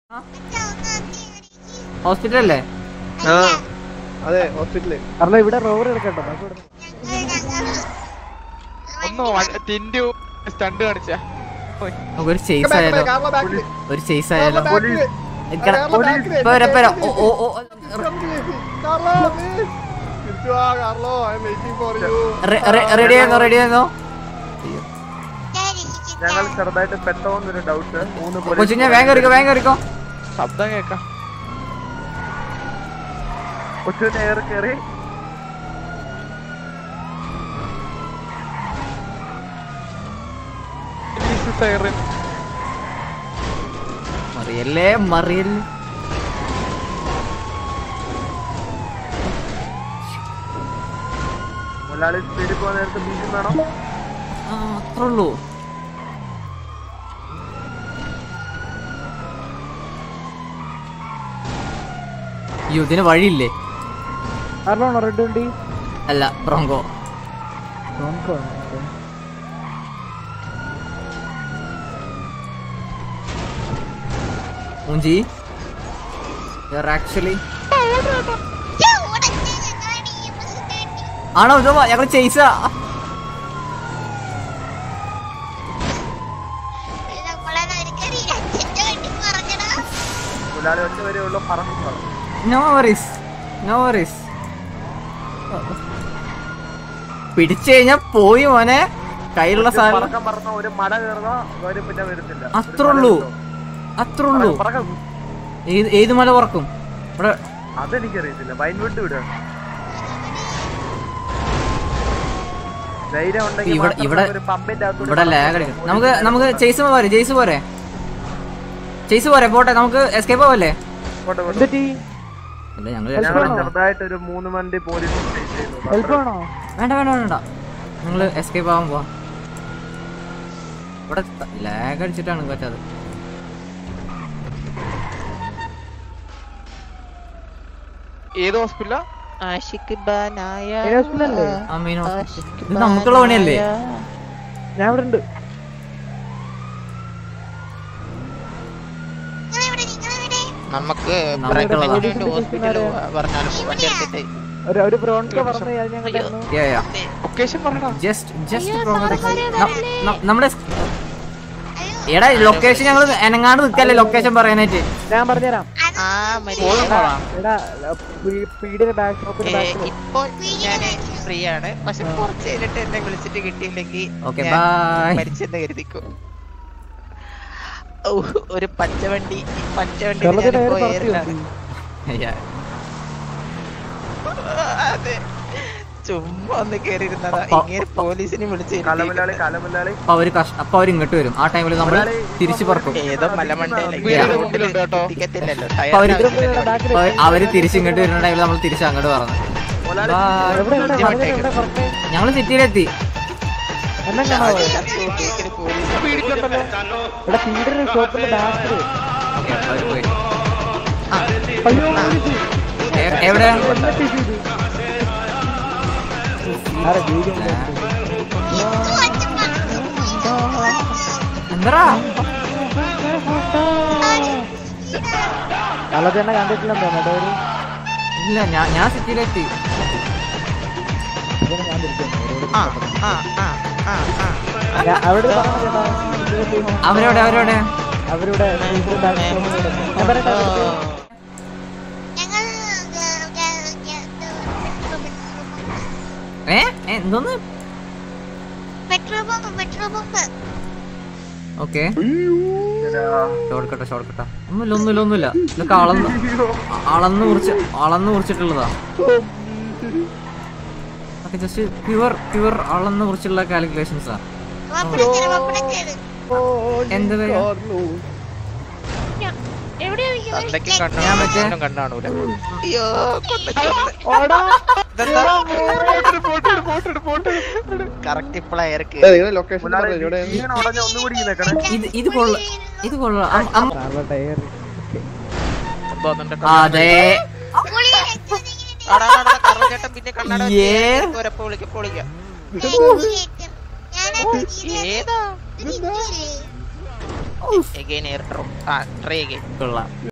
Hospital അല്ലേ ആ അതെ ഹോസ്പിറ്റലിൽ കാരണം ഇവിടെ റോവർ എടുക്കട്ടോ നമുക്ക് ഇവിടെ ഒന്ന് ടിൻഡു സ്റ്റണ്ട് കാണിച്ച നമുക്ക് ഒരു ചേസ് ആയാലോ കാർലോ ബാക്കിൽ ഒരു ചേസ് ആയാലോ കാർലോ നിക്കടാ. ബാക്കിൽ ഇപ്പൊ വരാം, ഇപ്പൊ വരാം. ഓ ഓ ഓ കാർലോ please. തിരിച്ചു വാ Carlo I'm waiting for you ready ആയിരുന്നോ റെഡി ആയിരുന്നോ ഞങ്ങൾ ചെറുതായിട്ട് പെട്ടോന്നൊരു ഡൗട്ട് മൂന്ന് കൊച്ചു ഞാൻ വേഗം കയറിക്കോ വേഗം കയറിക്കോ ശബ്ദം കേക്കാം കൊച്ചുവിന്റെ എയർ കയറി സൈറൻ മറിയല്ലേ മറിയല്ലേ മുതലാളി സ്പീഡിൽ പോകാൻ നേരത്തെ ബീജം വേണം ആ അത്രേ ഉള്ളൂ അയ്യോ ഇതിന് വഴിയില്ലേ ആരണോ റെഡ് വണ്ടി അല്ല ബ്രോങ്കോ നമുക്ക് മുഞ്ചി ആക്ച്വലി ആണോ ഇതോ ഞങ്ങൾ ചെയ്സാ മുതലാളി ഒറ്റ വരെയുള്ള പറഞ്ഞു പറഞ്ഞു നോ വറീസ് നോ വറീസ് പിടിച്ചു കഴിഞ്ഞാ പോയി മോനെ കയ്യിലുള്ള സാധനം പറക്കം പറഞ്ഞ ഒരു മല കയറുക അവര് പിന്നെ വരുന്നില്ല ഒരു അത്രേ മല ഉള്ളൂ ഉണ്ടോ? അത്രേ ഉള്ളൂ പറക്കം ഏത് ഏത് മല ഉറക്കും ഇവിടെ അതെനിക്കറിയത്തില്ല വൈൻവിട്ട് വിടുക ധൈര്യം ഉണ്ടെങ്കിൽ ഇവിടെ- മാത്രം ഇവിടെ- ഒരു പമ്പിന്റെ അകത്തൂടെ ഇവിടെ ലാഗ് പറക്കാം. അടിക്കും നമുക്ക് നമുക്ക് ചെയ്സ് പോരെ ജെയ്സ് പോരെ ചെയ്സ് പോരെ പോട്ടെ നമുക്ക് എസ്കേപ്പ് ആവല്ലേ പോട്ടെ, പോട്ടെ. എന്തിട്ടി അല്ല ഞങ്ങൾ ഞങ്ങൾ ആണോ? ചെറുതായിട്ട് ഒരു മൂന്ന് വണ്ടി പോലീസ് chase ചെയ്യുന്നു. ഹെൽപ്പ് ആണോ വേണ്ട വേണ്ട വേണ്ട നിങ്ങൾ എസ്കേപ്പ് ആവാൻ പോവാ ഇവിടെ ലാഗ് അടിച്ചിട്ടാണ് പറ്റാത് ഏത് ഹോസ്പിറ്റലാ ആഷിക് ബാനായ ഏത് ഹോസ്പിറ്റലല്ലേ? അമീൻ ഹോസ്പിറ്റൽ. ആഷിക് ഇത് നമുക്കുള്ള പണിയല്ലേ ബാനായ. ഞാൻ ഇവിടെ ഉണ്ട് നമുക്ക് നമുക്കുള്ളതാ. പ്രഗ്നന്റ് ഹോസ്പിറ്റൽ പറഞ്ഞാലും വണ്ടി എടുത്തിട്ട് ഒരു ഒരു ബ്രോൺകോ പറഞ്ഞു ഞാൻ ഞങ്ങൾ അയ്യോ. ലൊക്കേഷൻ പറഞ്ഞടാ ജസ്റ്റ് ജസ്റ്റ് നമ്മുടെ എടാ ലൊക്കേഷൻ ഞങ്ങൾ എനങ്ങാണ്ട് നിൽക്കല്ലേ ലൊക്കേഷൻ പറയാനായിട്ട് ഞാൻ പറഞ്ഞുതരാം ആ മരി പോകാനാ എടാ പീഡിയുടെ ബാക്ക് ഷോപ്പിന്റെ ഏ, ബാക്കിൽ ഇപ്പോൾ ഞാൻ ഫ്രീ ആണ് പക്ഷെ കുറച്ച് കഴിഞ്ഞിട്ട് എന്നെ വിളിച്ചിട്ട് കിട്ടിയില്ലെങ്കിൽ ഓക്കെ ഞാൻ ബൈ മരിച്ചെന്ന് കരുതിക്കും ഔ, ഒരു പച്ചവണ്ടി പച്ചവണ്ടി കേരളത്തിന്റെ ഞാനിപ്പോ പേര് എയറിലാണ്. പറത്തി അതെ ചുമ്മാ ഒന്ന് കേറിയിരുന്നതാ അപ്പൊ- ഇങ്ങനെ പോലീസിനെ വിളിച്ച് കലമുല്ലാളി കലമുല്ലാളി അപ്പൊ അവര് കഷ് അപ്പൊ അവര് ഇങ്ങോട്ട് വരും ആ ടൈമിൽ നമ്മൾ തിരിച്ചു പറക്കും ഏതോ മലമണ്ടയിലെ വീടിന്റെ മുന്നിലുണ്ട് കേട്ടോ. ടിക്കറ്റില്ലല്ലോ അപ്പൊ അവര് ബാക്കിൽ അപ്പൊ അവര് തിരിച്ച് ഇങ്ങോട്ട് വരുന്ന ടൈമിൽ നമ്മൾ തിരിച്ച് അങ്ങോട്ട് പറഞ്ഞു മുതലാളി എവിടെ എവിടെ വളരെ എവിടെ പറഞ്ഞേ ഞങ്ങള് സിറ്റിയിലെത്തി എന്നെ കാണാവോ ഇവിടെ പീഡിയുടെ ഷോപ്പിന്റെ ബാക്കിൽ ഓക്കെ അവര് പോയി അയ്യോ പോലീസ്. എ- എവിടെ എന്നിട്ട് ഇത്. ആരെ വീഡിയോ എന്താ കള്ളച്ചെണ്ണ കണ്ടിട്ടില്ലെന്ന് തോന്നുന്നു ഒരു ഇല്ല ഞാൻ ഞാൻ സിറ്റിയിലെത്തി ഇതിനെ ഞാൻ തിരിച്ചു വന്നു. ആ ആ ആ ആ ആ ഞാൻ അവിടെ പറഞ്ഞു ചേട്ടാ ഇതിന്റെ അവരെവിടെ അവരെവിടെ അവരുടെ പീഡിയുടെ ബാക്ക് ഷോപ്പിൽ ഞാൻ പറയട്ടെ ഏ ഏ, എന്തോന്ന് petrol pump petrol pump okay short കട്ടാ ഷോർട്ട് കട്ടാ ഒന്നുമില്ല ഒന്നുമില്ല ഒന്നുമില്ല ഇതൊക്കെ അളന്ന് അളന്ന് കുറിച്ച് അളന്ന് കുറിച്ചിട്ടുള്ളതാ ഓക്കെ ജസ്റ്റ് പ്യുവർ പ്യുവർ അളന്ന് കുറിച്ചുള്ള കാൽക്കുലേഷൻസാ പപ്പടച്ചേര് പപ്പടച്ചേര് എന്ത് പേര് എവിടെയാ തന്തയ്ക്കും ഞാൻ മറ്റേ- കണ്ണാണോ കണ്ണാണൂല അയ്യോ കൊന്ന് കറക്റ്റ് ഇപ്പളാ ഇറക്കി നിങ്ങൾ ലൊക്കേഷൻ മുതലാളി പറഞ്ഞു ഇവിടെ ഇങ്ങനെ ഉടനെ ഒന്നുകൂടി നിൽക്കണേ ഇത് ഇത് കൊള്ള ഇത് കൊള്ള അം- അം- നല്ല ടയർ അതെ ചേട്ടൻ പിന്നെ കണ്ണട ഏ. പോരപ്പോ വിളിക്കാം ഇപ്പൊ വിളിക്കാം ഞാൻ ഏതാ ഇതില്ലേ എഗൈൻ എയർ ഡ്രോപ്പ് ആ ട്രൈ അഗൈൻ കൊള്ളാം